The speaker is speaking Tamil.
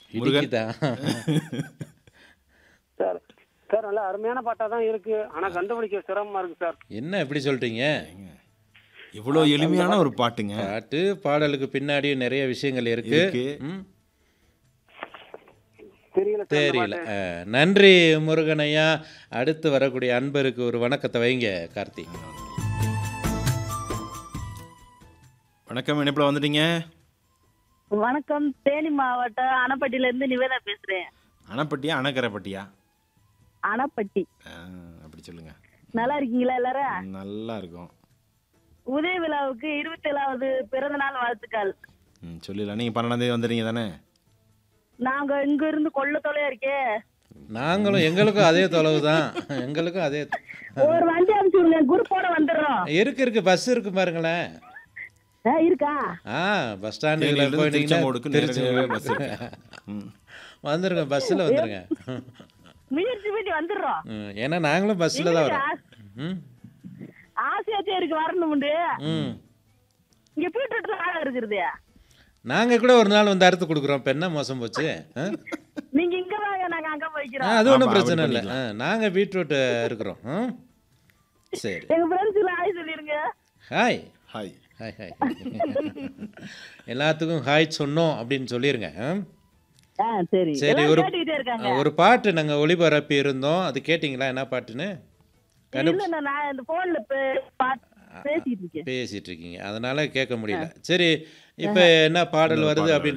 முருகன் இடிக்குதா சார் சார் நல்ல அருமையான பாட்டா தான் இருக்கு ஆனா கண்டுபிடிக்க சிரமமா இருக்கு சார் என்ன இப்படி சொல்றீங்க இவ்வளோ எளிமையான ஒரு பாட்டுங்க பாட்டு பாடலுக்கு பின்னாடியும் நிறைய விஷயங்கள் இருக்கு இருக்கு. ம், தெரியல சார் இந்த தெரியல பாட்டு. அஹ், நன்றி முருகனையா அடுத்து வரக்கூடிய அன்பருக்கு ஒரு வணக்கத்தை வைங்க கார்த்தி வணக்கம் இணைப்பில் வந்துட்டீங்க வணக்கம் தேனி மாவட்டம் அணப்பட்டியில இருந்து நிவேதா பேசுறேன் அணைப்பட்டியா அணைக்கரைப்பட்டியா அணப்பட்டி ஆ, அப்படி சொல்லுங்க நல்லா இருக்கீங்களா எல்லாரும் நல்லா இருக்கும் உதய விழாவுக்கு இருபத்தி ஏழாவது பிறந்த நாள் வாழ்த்துக்கள் ம் சொல்லிடலாம் நீங்கள் பன்னெண்டாம் தேதி வந்துடுறீங்க தானே நாங்க இங்க இருந்து கொள்ள தொலையா இருக்கே நாங்களும் எங்களுக்கும் அதே தொலைவு தான் எங்களுக்கும் அதே ஒரு வண்டி அனுப்பிச்சு விடுங்க குரூப்போட வந்துடுறோம் இருக்கு இருக்கு பஸ் இருக்கு பாருங்களேன் ஆ, இருக்கா ஆ பஸ் ஸ்டாண்டுல தேனியிலிருந்து போயிட்டீங்கன்னா திருச்செங்கோடுக்கு திருச்சி நேரடியாக பஸ் இருக்கு ம் வந்துருங்க பஸ்ஸில் வந்துருங்க முயற்சி பண்ணி வந்துடுறோம் ம், ஏன்னா நாங்களும் பஸ்ஸில் தான் வரோம் ம் ஆசையாச்சே இருக்கு வரணும்ண்டு ம் இங்க பீட்ரூட்ல ஆழம் இருக்குது நாங்கள் கூட ஒரு நாள் வந்து அறுத்து கொடுக்குறோம் இப்போ என்ன மோசம் போச்சு ஆ? நீங்க இங்க வாங்க நாங்க அங்க ஆ, போய்க்கிறோம் அது ஒன்றும் ஆமா, பிரச்சனை அப்படி இல்லை நாங்கள் பீட்ரூட் இருக்கிறோம் ம் சரி எங்க ஃப்ரெண்ட்ஸ்ல ஆய் சொல்லிருங்க ஹாய் ஹாய் ஹாய் ஹாய் எல்லாத்துக்கும் ஹாய் சொன்னோம் அப்படின்னு சொல்லிருங்க ஆ? ஆ சரி சரி எல்லாம் ஒரு கேட்டுக்கிட்டே இருக்காங்க ஒரு பாட்டு நாங்கள் ஒளிபரப்பி இருந்தோம் அது கேட்டிங்களா என்ன பாட்டுன்னு இல்ல இல்ல, நான் இந்த போன்ல பேசிட்டு இருக்கேன் பேசிட்டு இருக்கீங்க அதனால கேட்க முடியல சரி இப்போ என்ன பாடல் வருது அப்படின்னு